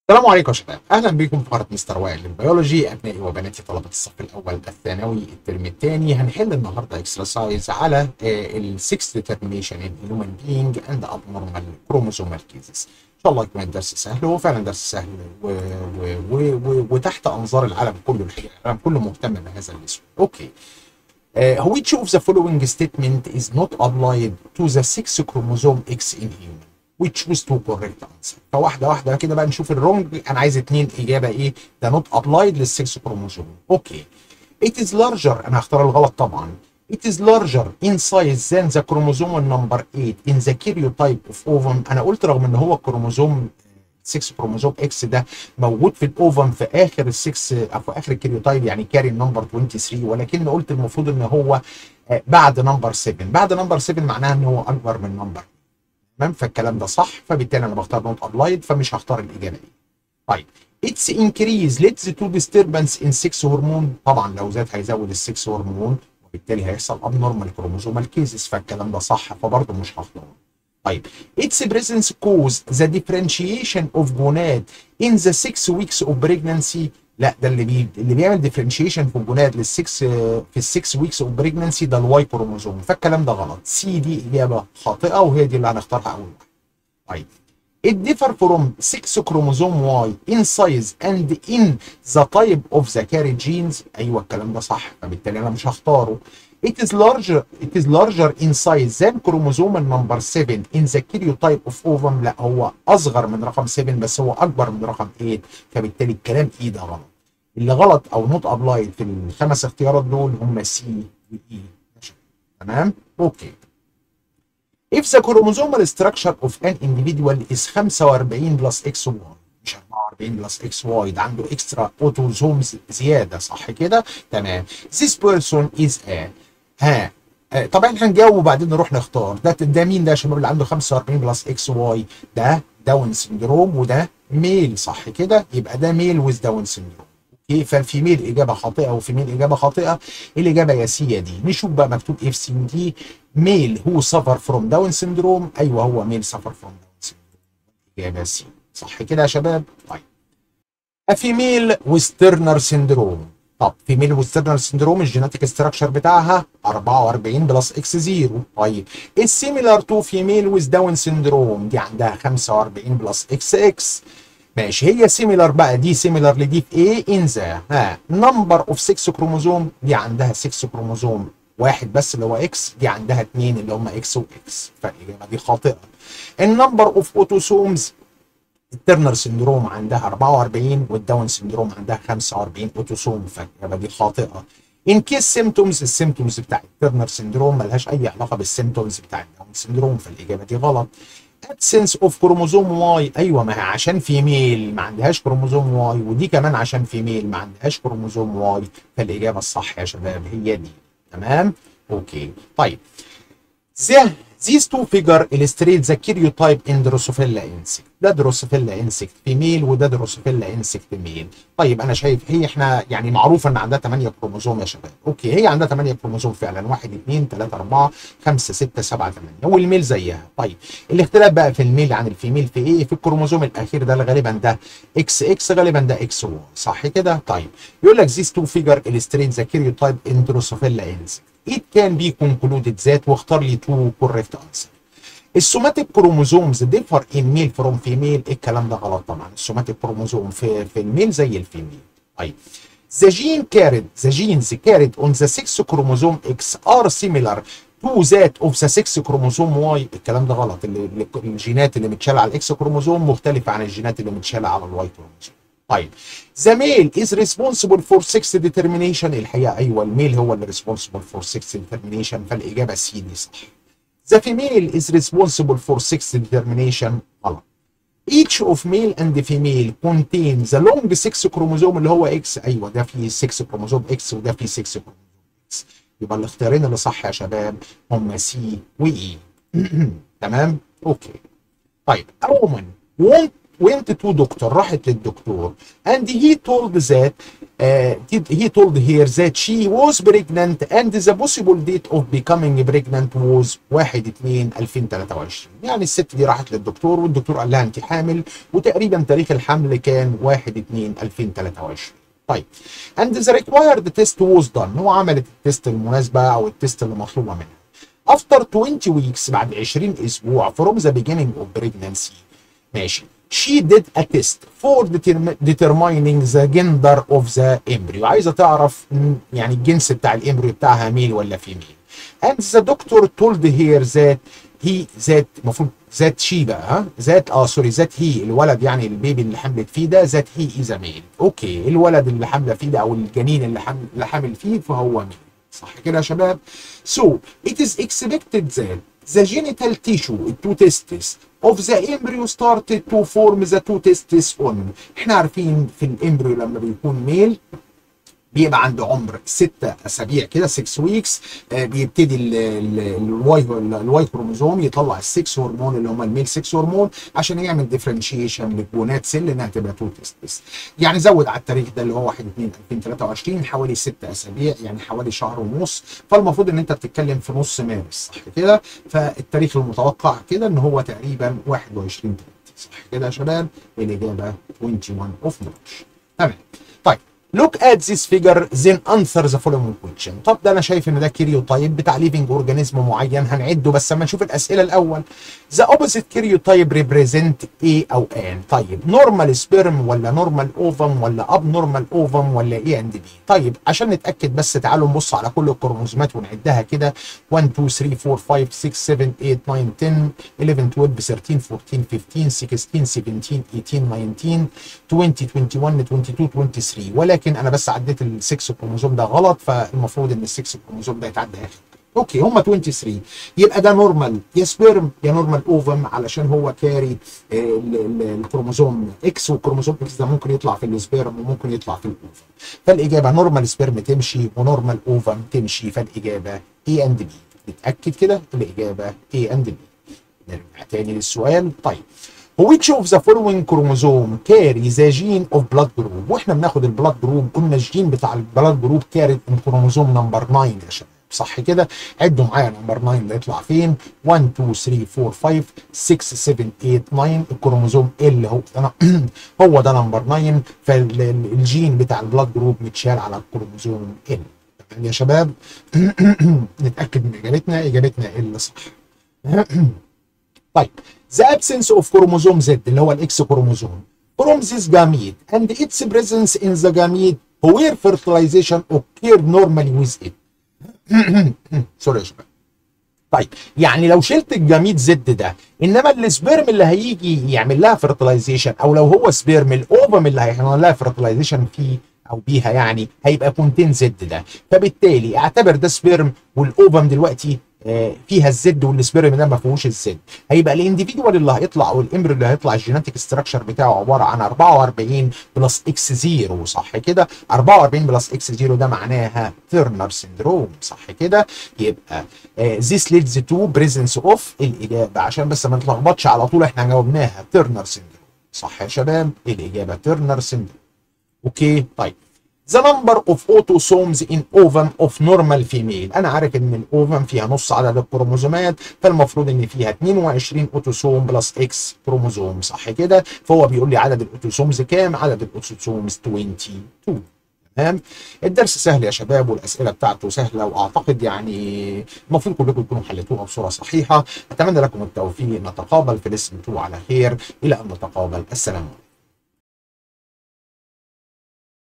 السلام عليكم يا شباب اهلا بكم في قناه مستر وائل للبيولوجي ابنائي وبناتي طلبه الصف الاول الثانوي الترم الثاني هنحل النهارده اكسرسايز على السكس ديترمينيشن ان هيومن بينج اند ابنورمال كروموسومال كيزز ان شاء الله يكون الدرس سهل هو فعلا درس سهل و... و... و... و... وتحت انظار العالم كله الحقيقه العالم كله مهتم بهذا الاسم اوكي Uh, which of the following statement is not applied to the six chromosome X in human? We choose two correct answer. فواحده واحده كده بقى نشوف الرونج انا عايز اتنين اجابه ايه؟ ده not applied للسكس كروموسوم. اوكي. It is larger انا هختار الغلط طبعا. It is larger in size than the chromosome number 8 in the karyotype of ovum. انا قلت رغم ان هو الكروموسوم 6 كروموسوم اكس ده موجود في الاوفم في اخر السكس او في اخر الكريوتايب يعني كاري نمبر 23 ولكن قلت المفروض ان هو بعد نمبر 7 بعد نمبر 7 معناها ان هو اكبر من نمبر تمام فالكلام ده صح فبالتالي انا بختار نوت ابلايد فمش هختار الاجابه دي طيب اتس انكريز ليتس تو ديستربنس ان 6 هرمون طبعا لو زاد هيزود ال6 هرمون وبالتالي هيحصل ابنورمال كروموسومال كيزز فالكلام ده صح فبرضه مش هختاره طيب its presence cause the differentiation of gonad in the six weeks of pregnancy لا ده اللي بي اللي بيعمل differentiation في الجوناد للسكس في السكس ويكس اوف بريجنسي ده الواي كروموزوم فالكلام ده غلط سي دي اجابه خاطئه وهي دي اللي هنختارها اول واحده طيب It differ from 6 chromosome Y in size and in the type of the carried genes ايوه الكلام ده صح فبالتالي انا مش هختاره It is larger it is larger in size than chromosome number 7 in the karyotype of ovum لا هو اصغر من رقم 7 بس هو اكبر من رقم 8 فبالتالي الكلام ايه ده غلط اللي غلط او نوت ابلايد في الخمس اختيارات دول هم سي واي تمام اوكي If the chromosomal structure of an individual is 45 plus XY مش 44 بلس اكس واي ده عنده اكسترا اوتوزومز زياده صح كده؟ تمام. This person is a ها آه طبعا هنجاوب وبعدين نروح نختار ده ده مين ده يا شباب اللي عنده 45 بلس اكس واي ده داون سندروم وده ميل صح كده؟ يبقى ده ميل ويز داون سندروم. اوكي فالفيميل اجابه خاطئه وفيميل اجابه خاطئه الاجابه يا سي يا دي نشوف بقى مكتوب اف سي ودي ميل هو سفر فروم داون سندروم ايوه هو ميل سفر فروم داون سندروم الاجابه سي صح كده يا شباب؟ طيب. افيميل وسترنر سندروم طب فيميل وسترنر سندروم الجيناتيك ستراكشر بتاعها 44 بلس اكس 0 طيب السيميلار تو فيميل ويز داون سندروم دي عندها 45 بلس اكس اكس ماشي هي سيميلار بقى دي سيميلار لدي في ايه ان ذا ها نمبر اوف 6 كروموزوم دي عندها 6 كروموزوم واحد بس اللي هو اكس دي عندها اثنين اللي هم اكس واكس فالاجابه دي خاطئه النمبر اوف اوتوسومز الترنر سندروم عندها 44 والداون سندروم عندها 45 اوتوسوم فالاجابه دي خاطئه ان كيس سيمتومز السيمتومز بتاع الترنر سندروم ملهاش اي علاقه بالسيمتومز بتاع الداون سندروم فالاجابه دي غلط ابسنس اوف كروموزوم واي ايوه ما هي عشان فيميل ما عندهاش كروموزوم واي ودي كمان عشان فيميل ما عندهاش كروموزوم واي فالاجابه الصح يا شباب هي دي تمام اوكي طيب ده These two figure illustrate the karyotype in Drosophila insect. ده Drosophila insect female وده Drosophila insect male. طيب انا شايف هي احنا يعني معروفه ان عندها 8 كروموزوم يا شباب. اوكي هي عندها 8 كروموزوم فعلا 1 2 3 4 5 6 7 8 والميل زيها. طيب الاختلاف بقى في الميل عن الفيميل في ايه؟ في الكروموزوم الاخير ده غالبا ده اكس اكس غالبا ده اكس واي صح كده؟ طيب يقول لك these two figure illustrate the karyotype in Drosophila insect. it can be concluded that واختار لي تو كوريكت انسر السوماتيك كروموزومز ديفر ان ميل فروم فيميل الكلام ده غلط طبعا السوماتيك كروموزوم في في الميل زي الفيميل طيب The gene carried the genes carried on the 6 chromosome X are similar to that of the 6 chromosome Y الكلام ده غلط اللي الجينات اللي متشالة على الاكس كروموزوم مختلفة عن الجينات اللي متشالة على الواي كروموزوم طيب the male is responsible for sex determination الحقيقه ايوه الميل هو اللي responsible for sex determination فالاجابه سي دي صح the female is responsible for sex determination غلط each of male and female contain the long 6 chromosome اللي هو اكس ايوه ده فيه 6 كروموزوم اكس وده فيه 6 كروموزوم اكس يبقى الاختيارين اللي صح يا شباب هم سي واي تمام اوكي طيب a woman won't went to doctor راحت للدكتور and he told that uh, he told her that she was pregnant and the possible date of becoming pregnant was 1 2 2023 يعني الست دي راحت للدكتور والدكتور قال لها انت حامل وتقريبا تاريخ الحمل كان 1 2 2023 طيب and the required test was done هو عملت التست المناسبه او التست اللي مطلوبه منها after 20 weeks بعد 20 اسبوع from the beginning of pregnancy ماشي she did a test for determining the gender of the embryo عايزه تعرف يعني الجنس بتاع الامبريو بتاعها ميل ولا فيميل and the doctor told her that he that المفروض ذات شي بقى ها ذات اه سوري ذات هي الولد يعني البيبي اللي حملت فيه ده ذات هي از ميل اوكي الولد اللي حامله فيه ده او الجنين اللي حامل اللي حامل فيه فهو ميل صح كده يا شباب so it is expected that the genital tissue two testes of the embryo started to form the two testes on احنا عارفين في الامبريو لما بيكون ميل بيبقى عنده عمر ستة اسابيع كده 6 ويكس آه بيبتدي الواي الواي كروموزوم يطلع السكس هرمون اللي هم الميل 6 هرمون عشان يعمل ديفرنشيشن للجونات سيل انها تبقى تو تيستس يعني زود على التاريخ ده اللي هو 1 2 2023 حوالي 6 اسابيع يعني حوالي شهر ونص فالمفروض ان انت بتتكلم في نص مارس صح كده فالتاريخ المتوقع كده ان هو تقريبا 21 صح كده يا شباب الاجابه 21 اوف مارش تمام طيب Look at this figure then answer the following question. طب ده انا شايف ان ده كيريوتايب بتاع ليفنج اورجانيزم معين هنعده بس اما نشوف الاسئله الاول. The opposite karyotype represent A او N. طيب نورمال سبيرم ولا نورمال اوفم ولا اب نورمال اوفم ولا A اند بي؟ طيب عشان نتاكد بس تعالوا نبص على كل الكروموزومات ونعدها كده 1 2 3 4 5 6 7 8 9 10 11 12 13 14 15 16 17 18 19 20 21 22 23 ولكن لكن انا بس عديت السكس كروموزوم ده غلط فالمفروض ان السكس كروموزوم ده يتعدى اخر اوكي هم 23 يبقى ده نورمال يا سبيرم يا نورمال اوفم علشان هو كاري الكروموزوم اكس والكروموزوم اكس ده ممكن يطلع في السبيرم وممكن يطلع في الاوفم فالاجابه نورمال سبيرم تمشي ونورمال اوفم تمشي فالاجابه اي اند بي نتاكد كده الاجابه اي اند بي نرجع تاني للسؤال طيب which of the following chromosome carry the gene of blood group واحنا بناخد البلاد جروب قلنا الجين بتاع البلاد جروب كاري الكروموزوم نمبر 9 يا شباب صح كده عدوا معايا نمبر 9 ده يطلع فين 1 2 3 4 5 6 7 8 9 الكروموزوم ال هو ده هو ده نمبر 9 فالجين بتاع البلاد جروب متشال على الكروموزوم ال تمام يا شباب نتاكد من اجابتنا اجابتنا ال صح طيب the absence of chromosome Z اللي هو الاكس كروموزوم from this gamete and its presence in the gamete where fertilization occurred normally with it سوري يا شباب طيب يعني لو شلت الجميد زد ده انما السبيرم اللي هيجي يعمل لها فرتلايزيشن او لو هو سبيرم الاوفم اللي هيعمل لها فرتلايزيشن فيه او بيها يعني هيبقى كونتين زد ده فبالتالي اعتبر ده سبيرم والاوفم دلوقتي فيها الزد والسبيرم ده ما فيهوش الزد هيبقى الانديفيدوال اللي هيطلع او الامبريو اللي هيطلع الجيناتيك ستراكشر بتاعه عباره عن 44 بلس اكس 0 صح كده 44 بلس اكس 0 ده معناها تيرنر سندروم صح كده يبقى ذيس ليدز تو بريزنس اوف الاجابه عشان بس ما نتلخبطش على طول احنا جاوبناها تيرنر سندروم صح يا شباب الاجابه تيرنر سندروم اوكي طيب The number of autosomes in ovum of normal female انا عارف ان الاوفم فيها نص عدد الكروموزومات فالمفروض ان فيها 22 اوتوسوم بلس اكس كروموزوم صح كده فهو بيقول لي عدد الاوتوسومز كام عدد الاوتوسومز 22 تمام الدرس سهل يا شباب والاسئله بتاعته سهله واعتقد يعني المفروض كلكم تكونوا حليتوها بصوره صحيحه اتمنى لكم التوفيق نتقابل في لسن 2 على خير الى ان نتقابل السلام عليكم